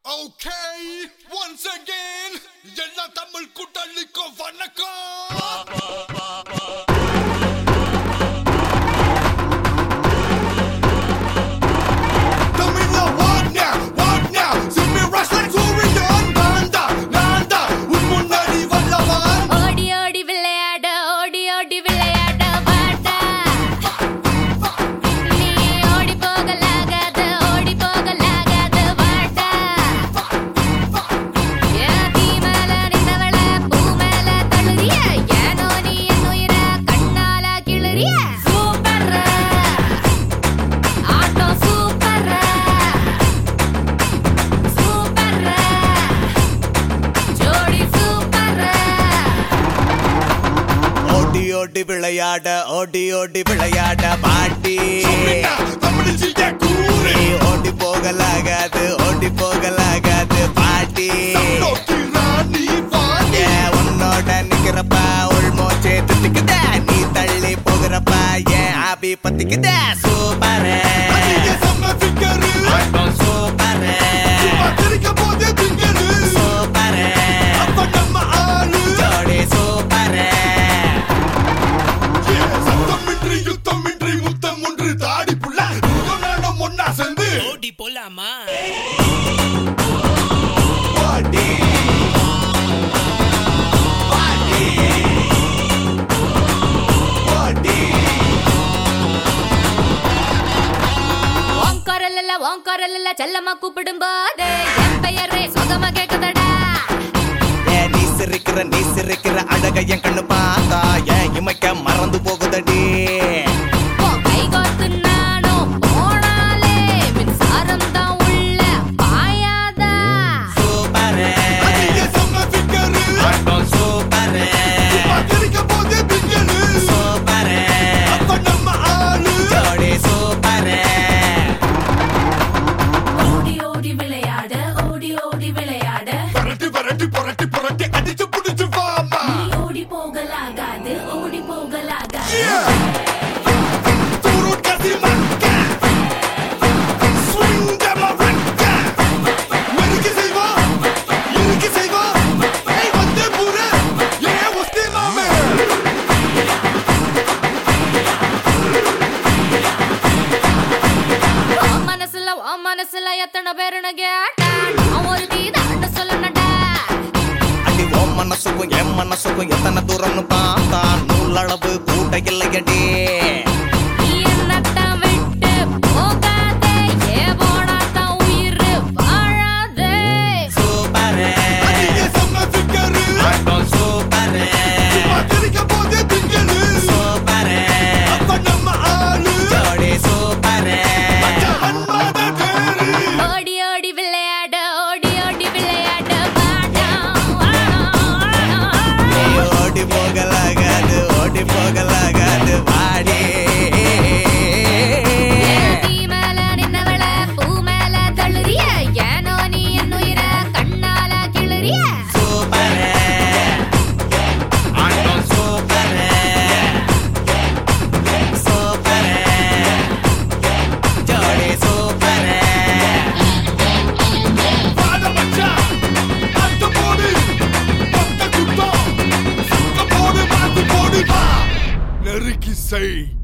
Okay, once again, எல்லா தமிழ் கூட்டாளிக்கும் வணக்கம் தமிழ்ல வாட்னா, வாட்னா, சிம்மி ரசன் சூரியன் நான்தா, நான்தா, உன் முன்னாடி வல்லவன். ஓடி ஓடி விளையாட ஓடி ஓடி விளையாட வாடா நீ ஓடி போகலாகாது ஓடி போகலாகாது வாடா என் தீ மேல நின்றவள பூ மேல தழுறிய ஏனோ நீ என் உயிர கண்ணால கிளறிய சூப்பர் ஆட்டோ சூப்பர் சூப்பர் ஜோடி சூப்பர் ஓடி ஓடி விளையாட ஓடி ஓடி விளையாட பாட்டி சும்மினா, தமிழிசைய கூறு. நீ ஓடி போகலாகாது ஓடி போகலாகாது பாட்டி நோக்கி ராணி வாணி. ஏ, உன்னோட நிக்கிறப்ப உள்மோச்சே திட்டுக்குத நீ தள்ளி போகிறப்ப ஏன் ஆபி பத்திக்குத சூப்பர் அதிக செம்ம figure. சூப்பர் சும்மா சிரிக்கும் போதே திங்கரு. சூப்பர் அப்ப நம்ம ஆளு. ஜோடி சூப்பர் Yeah, சத்தமின்றி யுத்தமின்றி முத்தம் ஒன்று தாடி புள்ள நீயும் நானும் ஒண்ணா சேர்ந்து ஓடி போலாமா பாடி பாடி பாடி உன் குரல் இல்ல உன் குரல் இல்ல செல்லமா கூப்பிடும் போது என் பெயரே சுகமா கேக்குதடா ஏன் நீ சிரிக்கிற நீ சிரிக்கிற அழக என் கண்ணு பார்த்தா ஏன் இமைக்க மறந்து போகுதடி உன் கை கோர்த்து நானும் போனாலே மின்சாரம் தான் உள்ள பாயாதா சூப்பர் அதிக செம்ம figure. சூப்பர் சும்மா சிரிக்கும் போதே திங்கரு. சூப்பர் அப்ப நம்ம ஆளு. ஜோடி சூப்பர் ஓடி ஓடி விளையாட ஓடி ஓடி விளையாட புரட்டி புரட்டி புரட்டி புரட்டி அடிச்சு புடிச்சு வாமா நீ ஓடி போகலாகாது ஓடி போகலாகாது Turun kasih makan Swing them around Mereka செய்வா இருக்கு செய்வா ஏய் வந்து புரு ஏன் ஒஸ்தி மாமே உன் மனசுல உன் மனசுல எத்தனை பேருன்னு கேட்டா நான் ஒரு தீதான்னு சொல்லணும்டா அடி ஓம் மனசுக்கும் என் மனசுக்கும் எத்தனை தூரம்னு பார்த்தா நூலளவு கூட்ட இல்லையடி நீ என்னத்தான் விட்டு போகாதே ஏ போனாத்தான் உயிர் வாழாதே சூப்பர் அதிக செம்ம ஃபிகரு சூப்பர் சும்மா திரிக்க போதே திங்கரு சூப்பர் அப்ப நம்ம ஆளு ஜோடி சூப்பர் மன்மத தேரு ஓடி ஓடி விளையாட ஓடி ஓடி விளையாட வாடா நீ ஓடி போகலாகாது ஓடி போகலாகாது வாடி தீ மேல நின்னவள பூ மேல தழுறிய ஏனோ நீ என் உயிர கண்ணால கிளறிய சூப்பர் ஆட்டம் சூப்பர் சூப்பர் ஜோடி சூப்பர் வாட மச்சான் அட்ட போடு பட்ட குட்டம் சுத்த போடு மாத்து போடு வா நெருக்கி செய்